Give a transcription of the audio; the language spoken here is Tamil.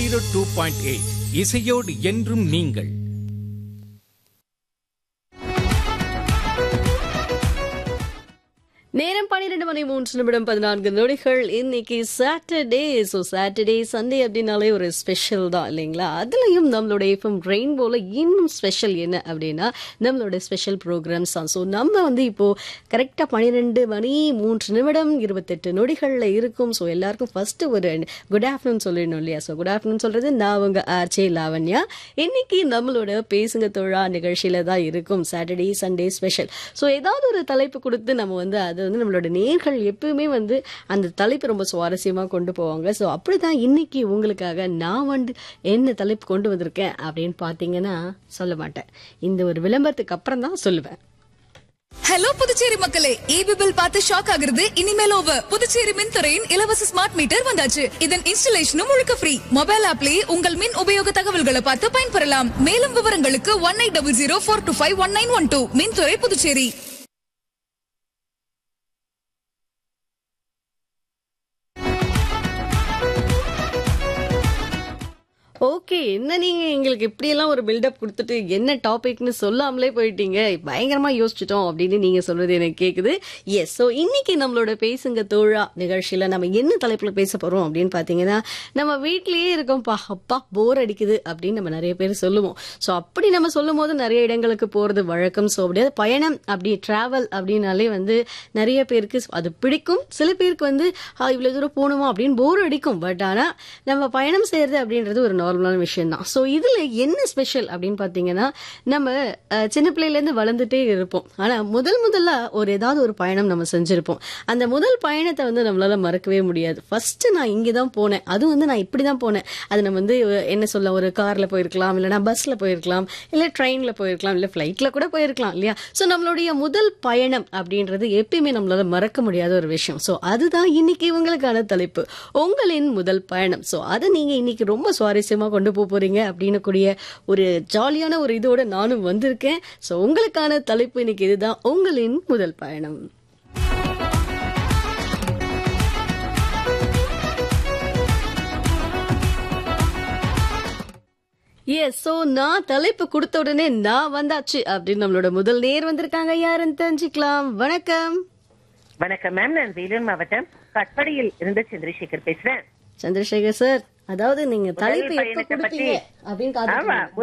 ஜீரோ டூ பாயிண்ட் எயிட் இசையோடு என்றும் நீங்கள் நேரம் பன்னிரெண்டு மணி மூன்று நிமிடம் பதினான்கு நொடிகள் இன்னைக்கு சாட்டர்டே ஸோ சாட்டர்டே சண்டே அப்படின்னாலே ஒரு ஸ்பெஷல் தான் இல்லைங்களா அதுலயும் நம்மளோட எஃப்எம் ரெயின்போல இன்னும் ஸ்பெஷல் என்ன அப்படின்னா நம்மளோட ஸ்பெஷல் ப்ரோக்ராம்ஸ் தான் ஸோ நம்ம வந்து இப்போ கரெக்டாக பன்னிரெண்டு மணி மூன்று நிமிடம் இருபத்தெட்டு நொடிகளில் இருக்கும் ஸோ எல்லாருக்கும் ஃபர்ஸ்ட் ஒரு குட் ஆஃப்டர்நூன் சொல்லிடணும் இல்லையா ஸோ குட் ஆஃப்டர்நூன் சொல்றது நான் உங்க ஆர்ச்சே லாவண்யா இன்னைக்கு நம்மளோட பேசுங்க தொழா நிகழ்ச்சியில தான் இருக்கும் சாட்டர்டே சண்டே ஸ்பெஷல் ஸோ ஏதாவது ஒரு தலைப்பு கொடுத்து நம்ம வந்து அது வந்து நம்மளோட நேர்கள் எப்பவுமே வந்து அந்த தலைப்பு ரொம்ப சுவாரஸ்யமா கொண்டு போவாங்க ஸோ அப்படிதான் இன்னைக்கு உங்களுக்காக நான் வந்து என்ன தலைப்பு கொண்டு வந்திருக்கேன் அப்படின்னு பார்த்தீங்கன்னா சொல்ல மாட்டேன் இந்த ஒரு விளம்பரத்துக்கு அப்புறம் தான் சொல்லுவேன் ஹலோ புதுச்சேரி மக்களே ஈபி பில் பார்த்து ஷாக் ஆகுறது இனிமேல் ஓவர் புதுச்சேரி மின்துறையின் இலவச ஸ்மார்ட் மீட்டர் வந்தாச்சு இதன் இன்ஸ்டலேஷனும் முழுக்க ஃப்ரீ மொபைல் ஆப்லயே உங்கள் மின் உபயோக தகவல்களை பார்த்து பயன்பெறலாம் மேலும் விவரங்களுக்கு one eight double zero four two five one nine one two மின்துறை புதுச்சேரி ஓகே என்ன நீங்க எங்களுக்கு இப்படியெல்லாம் ஒரு பில்டப் கொடுத்துட்டு என்ன டாபிக்னு சொல்லாமலே போயிட்டீங்க பயங்கரமா யோசிச்சிட்டோம் அப்படின்னு நீங்க சொல்றது எனக்கு கேக்குது எஸ் ஸோ இன்னைக்கு நம்மளோட பேசுங்க தோழா நிகழ்ச்சியில நம்ம என்ன தலைப்புல பேச போறோம் அப்படின்னு பாத்தீங்கன்னா நம்ம வீட்லயே இருக்கோம்ப்பா அப்பா போர் அடிக்குது அப்படின்னு நம்ம நிறைய பேர் சொல்லுவோம் ஸோ அப்படி நம்ம சொல்லும் போது நிறைய இடங்களுக்கு போறது வழக்கம் ஸோ அப்படியே பயணம் அப்படி டிராவல் அப்படின்னாலே வந்து நிறைய பேருக்கு அது பிடிக்கும் சில பேருக்கு வந்து "ஆ, இவ்வளவு தூரம் போகணுமா அப்படின்னு போர் அடிக்கும் பட் ஆனா நம்ம பயணம் செய்யறது அப்படின்றது ஒரு நார்மலான விஷயம் தான் ஸோ இதுல என்ன ஸ்பெஷல் அப்படின்னு பாத்தீங்கன்னா நம்ம அஹ், சின்ன பிள்ளையில இருந்து வளர்ந்துட்டே இருப்போம் ஆனா முதல் முதல்ல ஒரு ஏதாவது ஒரு பயணம் நம்ம செஞ்சிருப்போம் அந்த முதல் பயணத்தை வந்து நம்மளால மறக்கவே முடியாது ஃபர்ஸ்ட் நான் இங்கே தான் போனேன் அதுவும் வந்து நான் இப்படி தான் போனேன் அது நம்ம வந்து அஹ், என்ன சொல்ல ஒரு கார்ல போயிருக்கலாம் இல்லைனா பஸ்ல போயிருக்கலாம் இல்ல ட்ரெயின்ல போயிருக்கலாம் இல்ல ஃபிளைட்ல கூட போயிருக்கலாம் இல்லையா ஸோ நம்மளுடைய முதல் பயணம் அப்படின்றது எப்பயுமே நம்மளால மறக்க முடியாத ஒரு விஷயம் ஸோ அதுதான் இன்னைக்கு உங்களுக்கான தலைப்பு உங்களின் முதல் பயணம் ஸோ அதை நீங்க இன்னைக்கு ரொம்ப சுவாரஸ்யமா கொண்டு போக போறீங்க அப்படின்னு கூடிய ஒரு ஜாலியான ஒரு இதோட நானும் வந்திருக்கேன் ஸோ உங்களுக்கான தலைப்பு இன்னைக்கு இதுதான் உங்களின் முதல் பயணம் எஸ் சோ நான் தலைப்பு கொடுத்த உடனே நான் வந்தாச்சு அப்படின்னு நம்மளோட முதல் நேர் வந்திருக்காங்க யாருன்னு தெரிஞ்சுக்கலாம் வணக்கம் வணக்கம் மேம் நான் வேலூர் மாவட்டம் கட்படியில் இருந்து சந்திரசேகர் பேசுறேன் சந்திரசேகர் சார் அதாவது நீங்க தலைப்பு எப்ப பயணத்தை கொடுப்பீங்க பத்தி- அப்படின்னு காத்துட்டு ஆமா இருக்கீங்க.